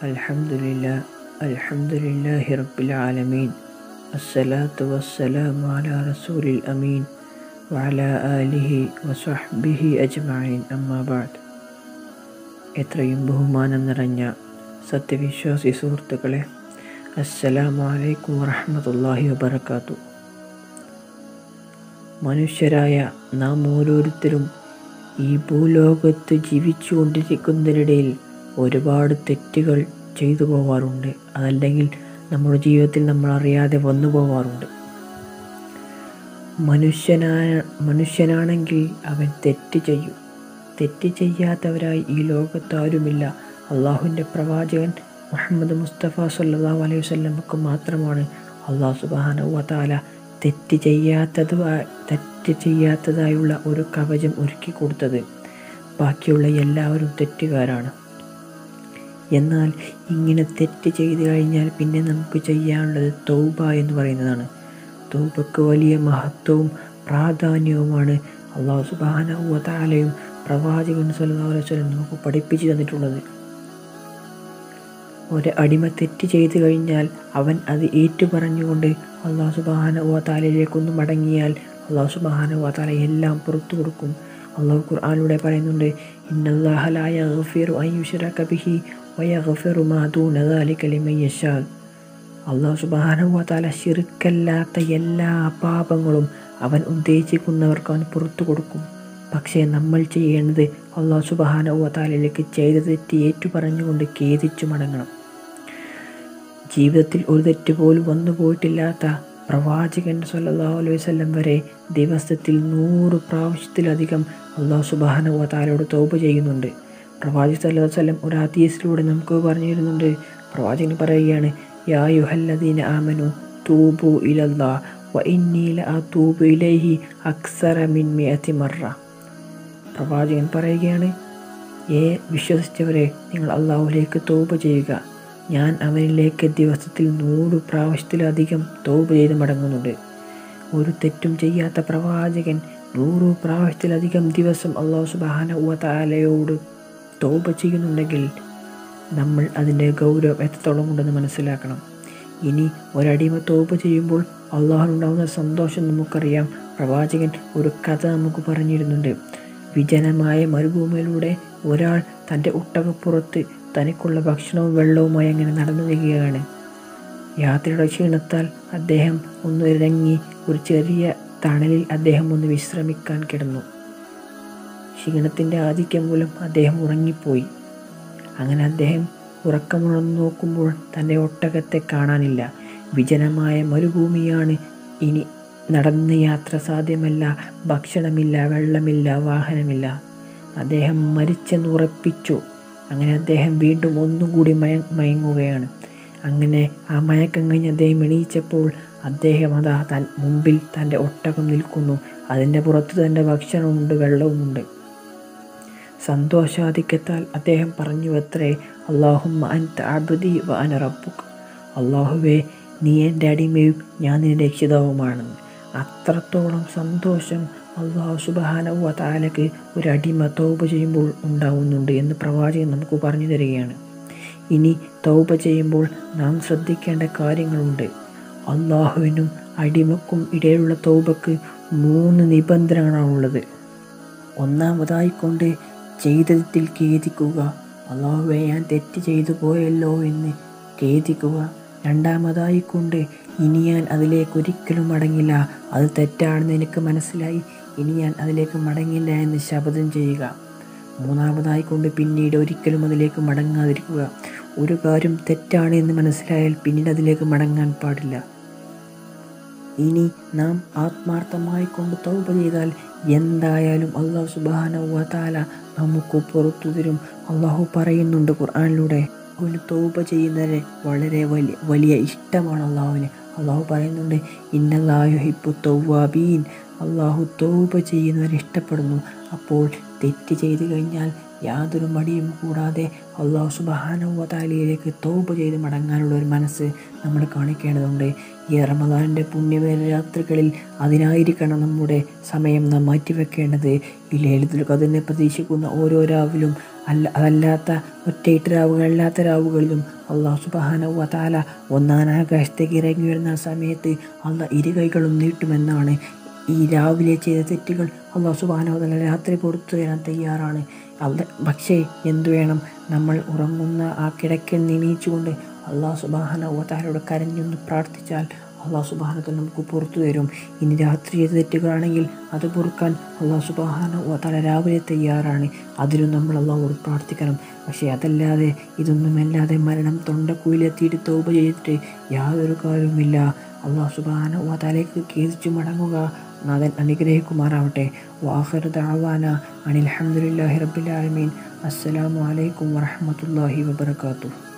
الحمد لله الحمد لله رب العالمين الصلاة والسلام على رسول الأمين وعلى آله وصحبه أجمعين أما بعد എത്രയും ബഹുമാനം നിറഞ്ഞ സത്യവിശ്വാസി സുഹൃത്തുക്കളെ അസ്സലാമു അലൈക്കും വറഹ്മത്തുള്ളാഹി വബറകാത്തു മനുഷ്യരായ നാം ഓരോരുത്തരും ഈ ഭൂലോകത്ത് ജീവിച്ചുകൊണ്ടിരിക്കുന്നതിനിടയിൽ ഒരുപാട് തെറ്റുകൾ ചെയ്തു പോവാറുണ്ട് അതല്ലെങ്കിൽ നമ്മുടെ ജീവിതത്തിൽ നമ്മൾ അറിയാതെ വന്നു പോവാറുണ്ട് മനുഷ്യനായ മനുഷ്യനാണെങ്കിൽ അവൻ തെറ്റ് ചെയ്യും തെറ്റ് ചെയ്യാത്തവരായി ഈ ലോകത്താരുമില്ല അള്ളാഹുവിൻ്റെ പ്രവാചകൻ മുഹമ്മദ് മുസ്തഫ സല്ലാ അലൈഹി വല്ലമക്ക് മാത്രമാണ് അള്ളാഹു സുബാന താല തെറ്റ് ചെയ്യാത്തത് തെറ്റ് ചെയ്യാത്തതായുള്ള ഒരു കവചം ഒരുക്കി കൊടുത്തത് ബാക്കിയുള്ള എല്ലാവരും തെറ്റുകാരാണ് എന്നാൽ ഇങ്ങനെ തെറ്റ് ചെയ്തു കഴിഞ്ഞാൽ പിന്നെ നമുക്ക് ചെയ്യാനുള്ളത് തൗബ എന്ന് പറയുന്നതാണ് തൗബക്ക് വലിയ മഹത്വവും പ്രാധാന്യവുമാണ് അള്ളാഹു സുബാന താലയും പ്രവാചകൻ സല്ലല്ലാഹു അലൈഹി വസല്ലം നമുക്ക് പഠിപ്പിച്ചു തന്നിട്ടുള്ളത് ഒരു അടിമ തെറ്റ് ചെയ്തു കഴിഞ്ഞാൽ അവൻ അത് ഏറ്റു പറഞ്ഞുകൊണ്ട് അള്ളാഹു സുബാന ഓ താലയിലേക്കൊന്ന് മടങ്ങിയാൽ അള്ളാഹു സുബാന ഓ താല എല്ലാം പുറത്തു കൊടുക്കും അള്ളാഹു ഖുർആാനിലൂടെ പറയുന്നുണ്ട് ഇന്നല്ലാഹലായ ഗഫീറു അയ്യുഷറക ബിഹി വയഗഫിറു മാ ദൂന ദാലിക ലിമൻ യശാ അള്ളാഹു സുബാന ഓ താല ശിർക്കല്ലാത്ത എല്ലാ പാപങ്ങളും അവൻ ഉദ്ദേശിക്കുന്നവർക്ക് അവൻ പുറത്തു കൊടുക്കും പക്ഷേ നമ്മൾ ചെയ്യേണ്ടത് അള്ളാഹു സുബാന ഓ താലയിലേക്ക് ചെയ്ത തെറ്റ് ഏറ്റു പറഞ്ഞുകൊണ്ട് ഖേദിച്ചു മടങ്ങണം ജീവിതത്തിൽ ഒരു തെറ്റ് പോലും വന്നു പോയിട്ടില്ലാത്ത പ്രവാചകൻ സല്ലല്ലാഹു അലൈഹി വസല്ലം വരെ ദിവസത്തിൽ നൂറ് പ്രാവശ്യത്തിലധികം അള്ളാഹു സുബാന ഓ താലയോട് തോപ ചെയ്യുന്നുണ്ട് പ്രവാചകൻ സല്ലല്ലാഹു അലൈഹി വസല്ലം ഒരു ഹദീസിലൂടെ നമുക്ക് പറഞ്ഞു തരുന്നുണ്ട് പ്രവാചകൻ പറയുകയാണ് യാ യുഹല്ലദീന ആമനു തൂബു ഇലല്ലാ വ ഇന്നി ലഅതൂബു ഇലൈഹി അക്സറ മിൻ മിഅതി മറ പ്രവാചകൻ പറയുകയാണ് ഏ വിശ്വസിച്ചവരെ നിങ്ങൾ അള്ളാഹുലേക്ക് തോപ ചെയ്യുക ഞാൻ അവനിലേക്ക് ദിവസത്തിൽ നൂറ് പ്രാവശ്യത്തിലധികം തോപ ചെയ്ത് മടങ്ങുന്നുണ്ട് ഒരു തെറ്റും ചെയ്യാത്ത പ്രവാചകൻ നൂറ് പ്രാവശ്യത്തിലധികം ദിവസം അള്ളാഹു സുബാന ഉവ താലയോട് തോപ ചെയ്യുന്നുണ്ടെങ്കിൽ നമ്മൾ അതിൻ്റെ ഗൗരവം എത്രത്തോളം ഉണ്ടെന്ന് മനസ്സിലാക്കണം ഇനി ഒരടിമ തോപ ചെയ്യുമ്പോൾ അള്ളാഹുണ്ടാകുന്ന സന്തോഷം നമുക്കറിയാം പ്രവാചകൻ ഒരു കഥ നമുക്ക് പറഞ്ഞിരുന്നുണ്ട് വിജനമായ മരുഭൂമിയിലൂടെ ഒരാൾ തൻ്റെ ഒട്ടകപ്പുറത്ത് തനിക്കുള്ള ഭക്ഷണവും വെള്ളവുമായി അങ്ങനെ നടന്നു വരികയാണ് യാത്രയുടെ ക്ഷീണത്താൽ അദ്ദേഹം ഒന്ന് ഇറങ്ങി ഒരു ചെറിയ തണലിൽ അദ്ദേഹം ഒന്ന് വിശ്രമിക്കാൻ കിടന്നു ക്ഷീണത്തിൻ്റെ ആധിക്യം മൂലം അദ്ദേഹം ഉറങ്ങിപ്പോയി അങ്ങനെ അദ്ദേഹം ഉറക്കമുണർന്നു നോക്കുമ്പോൾ തൻ്റെ ഒട്ടകത്തെ കാണാനില്ല വിജനമായ മരുഭൂമിയാണ് ഇനി നടന്ന് യാത്ര സാധ്യമല്ല ഭക്ഷണമില്ല വെള്ളമില്ല വാഹനമില്ല അദ്ദേഹം മരിച്ചെന്ന് ഉറപ്പിച്ചു അങ്ങനെ അദ്ദേഹം വീണ്ടും ഒന്നുകൂടി മയ മയങ്ങുകയാണ് അങ്ങനെ ആ മയക്കം കഴിഞ്ഞ് അദ്ദേഹം എണീച്ചപ്പോൾ അദ്ദേഹം അതാ തൻ മുമ്പിൽ തൻ്റെ ഒട്ടകം നിൽക്കുന്നു അതിൻ്റെ പുറത്ത് തൻ്റെ ഭക്ഷണമുണ്ട് വെള്ളവുമുണ്ട് സന്തോഷാധിക്യത്താൽ അദ്ദേഹം പറഞ്ഞു അത്രേ അള്ളാഹുമ്മ അൻ താബുദി വ അന റബ്ബുക്ക് അള്ളാഹുവേ നീ എൻ്റെ അടിമയും ഞാൻ നിന്റെ രക്ഷിതാവുമാണെന്ന് അത്രത്തോളം സന്തോഷം അള്ളാഹു സുബാനവ താലക്ക് ഒരു അടിമ തൗപ ചെയ്യുമ്പോൾ ഉണ്ടാവുന്നുണ്ട് എന്ന് പ്രവാചകൻ നമുക്ക് പറഞ്ഞു തരികയാണ് ഇനി തൗപ ചെയ്യുമ്പോൾ നാം ശ്രദ്ധിക്കേണ്ട കാര്യങ്ങളുണ്ട് അള്ളാഹുവിനും അടിമക്കും ഇടയിലുള്ള തൗബക്ക് മൂന്ന് നിബന്ധനകളാണുള്ളത് ഒന്നാമതായിക്കൊണ്ട് ചെയ്തതിൽ ഖേദിക്കുക അള്ളാഹുവെ ഞാൻ തെറ്റ് ചെയ്തു പോയല്ലോ എന്ന് ഖേദിക്കുക രണ്ടാമതായി കൊണ്ട് ഇനി ഞാൻ അതിലേക്ക് ഒരിക്കലും മടങ്ങില്ല അത് തെറ്റാണെന്ന് എനിക്ക് മനസ്സിലായി ഇനി ഞാൻ അതിലേക്ക് മടങ്ങില്ല എന്ന് ശപഥം ചെയ്യുക മൂന്നാമതായി കൊണ്ട് പിന്നീട് ഒരിക്കലും അതിലേക്ക് മടങ്ങാതിരിക്കുക ഒരു കാര്യം തെറ്റാണ് എന്ന് മനസ്സിലായാൽ പിന്നീട് അതിലേക്ക് മടങ്ങാൻ പാടില്ല ഇനി നാം ആത്മാർത്ഥമായി കൊണ്ട് തൗപ ചെയ്താൽ എന്തായാലും അള്ളാഹു സുബാന താല നമുക്ക് പുറത്തു തരും അള്ളാഹു പറയുന്നുണ്ട് ഖുർആാനിലൂടെ അവന് തോപ ചെയ്യുന്നവരെ വളരെ വലിയ വലിയ ഇഷ്ടമാണ് അള്ളാഹുവിന് അള്ളാഹു പറയുന്നുണ്ട് ഇന്നല്ലാഹു ഹിപ്പു തൗവാബീൻ അള്ളാഹു തോപ ചെയ്യുന്നവരെ ഇഷ്ടപ്പെടുന്നു അപ്പോൾ തെറ്റ് ചെയ്തു കഴിഞ്ഞാൽ യാതൊരു മടിയും കൂടാതെ അള്ളാഹു സുബാനുവതാലിയിലേക്ക് തോപ ചെയ്ത് മടങ്ങാനുള്ള ഒരു മനസ്സ് നമ്മൾ കാണിക്കേണ്ടതുണ്ട് ഈ റമദാനിൻ്റെ പുണ്യവേല രാത്രികളിൽ അതിനായിരിക്കണം നമ്മുടെ സമയം നാം മാറ്റിവെക്കേണ്ടത് ഈ ലളിതുൽ കതിനെ പ്രതീക്ഷിക്കുന്ന ഓരോ രാവിലും അല്ല അതല്ലാത്ത ഒറ്റയിട്ട് രാവുകളല്ലാത്ത രാവുകളിലും അള്ളാഹു സുബാനവ താല ഒന്നാം ആകാശത്തേക്ക് ഇറങ്ങി വരുന്ന സമയത്ത് അള്ള ഇരുകൈകളും നീട്ടുമെന്നാണ് ഈ രാവിലെ ചെയ്ത തെറ്റുകൾ അള്ളാഹു സുബാനവ താല രാത്രി പുറത്തു തരാൻ തയ്യാറാണ് അത് പക്ഷേ എന്തു വേണം നമ്മൾ ഉറങ്ങുന്ന ആ കിടക്കൽ നിണീച്ചുകൊണ്ട് അള്ളാഹു സുബാനവ താലയോട് കരഞ്ഞൊന്ന് പ്രാർത്ഥിച്ചാൽ അള്ളാഹു സുബാനത്തിൽ നമുക്ക് പുറത്തു തരും ഇനി രാത്രി ചെയ്ത തെറ്റുകളാണെങ്കിൽ അത് പൊറുക്കാൻ അള്ളാഹു സുബാന തല രാവിലെ തയ്യാറാണ് അതിലും നമ്മൾ അള്ളാഹുവോട് പ്രാർത്ഥിക്കണം പക്ഷേ അതല്ലാതെ ഇതൊന്നുമല്ലാതെ മരണം തൊണ്ടക്കുയിലെത്തിയിട്ട് തോപ ചെയ്തിട്ട് യാതൊരു കാര്യവുമില്ല അള്ളാഹു സുബാന തലേക്ക് കേസിച്ചു മടങ്ങുക നാഥൻ അനുഗ്രഹിക്കുമാറാവട്ടെ വാഹർ ദാവാന അനിൽ അഹമ്മദില്ലാഹി റബ്ബിൽ ആലമീൻ അസ്സലാമു അലൈക്കും വറഹമത്തല്ലാഹി വബർക്കാത്തു